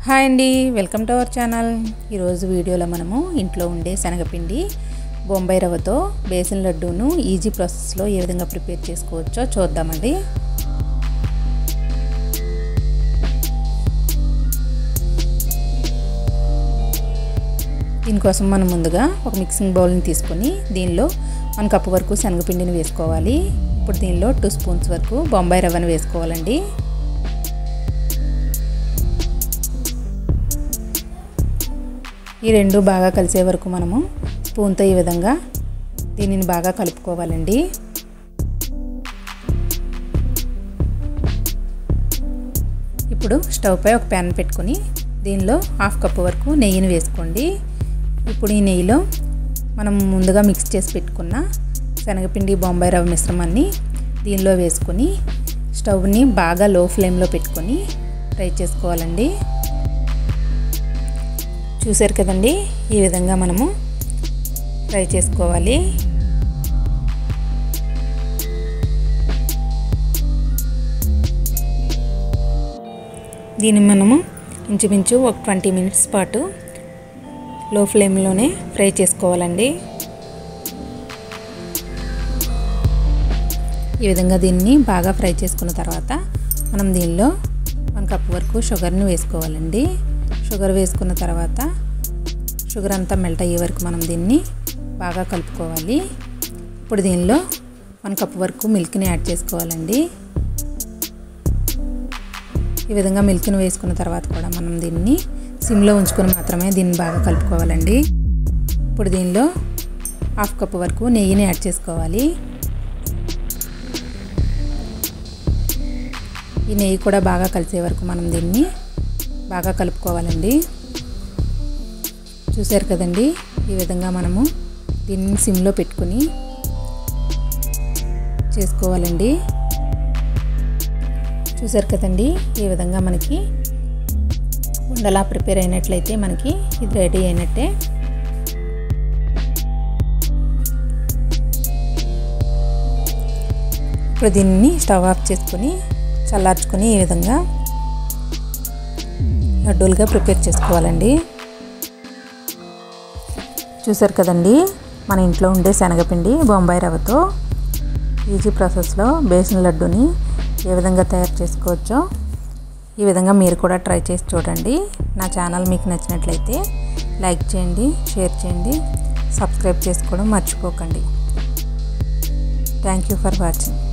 hi అండి welcome to our channel ఈరోజు వీడియోలో మనము ఇంట్లో ఉండే శనగపిండి బొంబాయి రవ్వతో బేసిన్ లడ్డూను ఈజీ ప్రాసెస్లో ఏ విధంగా ప్రిపేర్ చేసుకోవచ్చో చూద్దామండి దీనికోసం మనం ముందుగా ఒక మిక్సింగ్ బౌల్ని తీసుకొని దీనిలో వన్ కప్ వరకు శనగపిండిని వేసుకోవాలి ఇప్పుడు దీనిలో టూ స్పూన్స్ వరకు బొంబాయి రవ్వను వేసుకోవాలండి ఈ రెండు బాగా కలిసే వరకు మనము స్పూన్తో ఈ విధంగా దీనిని బాగా కలుపుకోవాలండి ఇప్పుడు స్టవ్ పై ఒక ప్యాన్ పెట్టుకొని దీనిలో హాఫ్ కప్ వరకు నెయ్యిని వేసుకోండి ఇప్పుడు ఈ నెయ్యిలో మనం ముందుగా మిక్స్ చేసి పెట్టుకున్న శనగపిండి బొంబాయి రవ్వ మిశ్రమాన్ని దీనిలో వేసుకొని స్టవ్ని బాగా లో ఫ్లేమ్లో పెట్టుకొని ఫ్రై చేసుకోవాలండి చూసారు కదండి ఈ విధంగా మనము ఫ్రై చేసుకోవాలి దీన్ని మనము ఇంచుమించు ఒక ట్వంటీ మినిట్స్ పాటు లో ఫ్లేమ్లోనే ఫ్రై చేసుకోవాలండి ఈ విధంగా దీన్ని బాగా ఫ్రై చేసుకున్న తర్వాత మనం దీనిలో వన్ కప్ వరకు షుగర్ని వేసుకోవాలండి షుగర్ వేసుకున్న తర్వాత షుగర్ అంతా మెల్ట్ అయ్యే వరకు మనం దీన్ని బాగా కలుపుకోవాలి ఇప్పుడు దీనిలో వన్ కప్ వరకు మిల్క్ని యాడ్ చేసుకోవాలండి ఈ విధంగా మిల్క్ని వేసుకున్న తర్వాత కూడా మనం దీన్ని సిమ్లో ఉంచుకొని మాత్రమే దీన్ని బాగా కలుపుకోవాలండి ఇప్పుడు దీనిలో హాఫ్ కప్ వరకు నెయ్యిని యాడ్ చేసుకోవాలి ఈ నెయ్యి కూడా బాగా కలిసే వరకు మనం దీన్ని బాగా కలుపుకోవాలండి చూసారు కదండి ఈ విధంగా మనము దీన్ని సిమ్లో పెట్టుకొని చేసుకోవాలండి చూసారు కదండి ఈ విధంగా మనకి ఉండలా ప్రిపేర్ అయినట్లయితే మనకి ఇది రెడీ అయినట్టే ఇప్పుడు దీన్ని స్టవ్ ఆఫ్ చేసుకొని చల్లార్చుకొని ఈ విధంగా లడ్డూలుగా ప్రిపేర్ చేసుకోవాలండి చూసారు కదండి మన ఇంట్లో ఉండే శనగపిండి బొంబాయి రవ్వతో ఈజీ ప్రాసెస్లో బేసిన్ లడ్డూని ఏ విధంగా తయారు చేసుకోవచ్చో ఈ విధంగా మీరు కూడా ట్రై చేసి చూడండి నా ఛానల్ మీకు నచ్చినట్లయితే లైక్ చేయండి షేర్ చేయండి సబ్స్క్రైబ్ చేసుకోవడం మర్చిపోకండి థ్యాంక్ యూ ఫర్ వాచింగ్